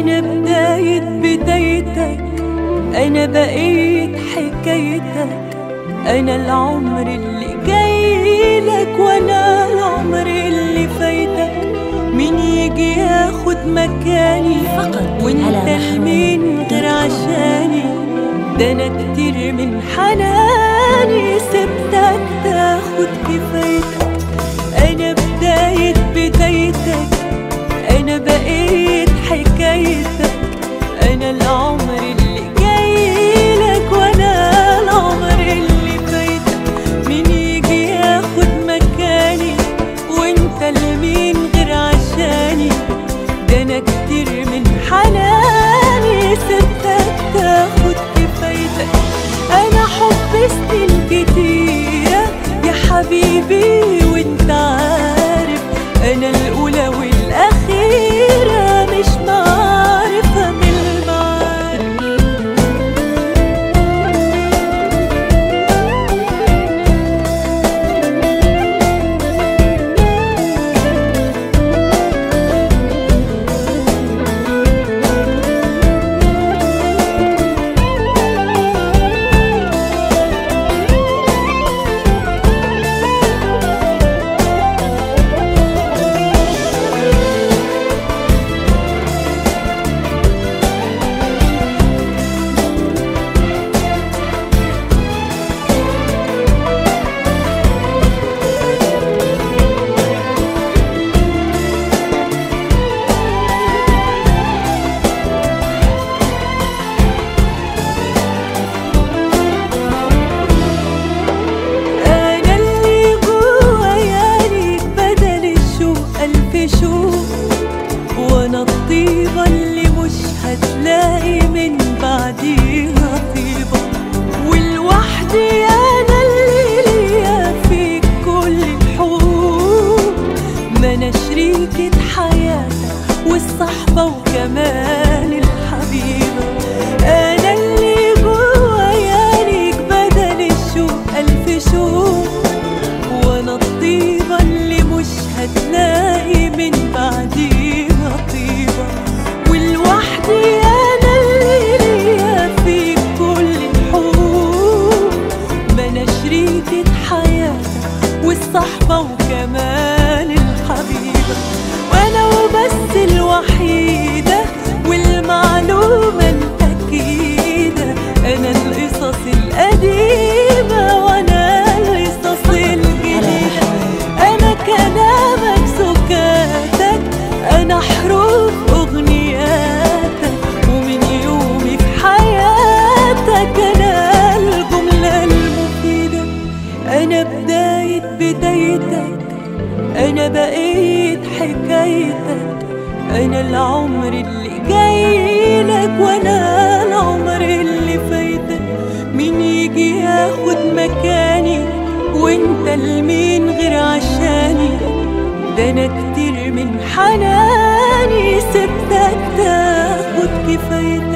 أنا بداية بدايتك أنا بقيت حكايتك أنا العمر اللي جايلك وأنا العمر اللي فايتك مين يجي ياخد مكاني فقط وانت على لمين غير عشاني ده انا كتير من حناني سبتك تاخد كفايتك انا بداية بدايتك انا بقيت حكايتك انا العمر اللي جايلك وانا العمر اللي فايتك مين يجي ياخد مكاني وانت لمين غير عشاني ده انا كتير من حناني سبتك تاخد كفايتك انا حب سنين كتيرة يا حبيبي وانت عارف انا الاولى والاخيرة مش معرفة من المعارف أنا اللي جوايا ليك بدل الشوق ألف شوق وأنا الطيبة اللي مش هتلاقي من بعديها طيبة ولوحدي أنا اللي ليا فيك كل الحقوق ما أنا شريكة حياتك والصحبة وكمان الحبيبة أنا اللي جوايا ليك بدل الشوق ألف شوق وانا الطيبة اللي مش هتلاقي من بعديها طيبة ولوحدي انا اللي ليا فيك كل الحقوق ما انا شريكة حياتك والصحبة وكمان الحبيبة وانا وبس الوحيدة والمعلومة الأكيدة أنا القصص القديمة وأنا القصص الجديدة أنا كلامك سكاتك أنا حروف أغنياتك ومن يومي في حياتك أنا الجملة المفيدة أنا بداية بدايتك أنا بقيت حكايتك أنا العمر اللي جايلك وأنا العمر اللي فايتك مين يجي ياخد مكاني وانت لمين غير عشاني ده أنا كتير من حناني سبتك تاخد كفايتك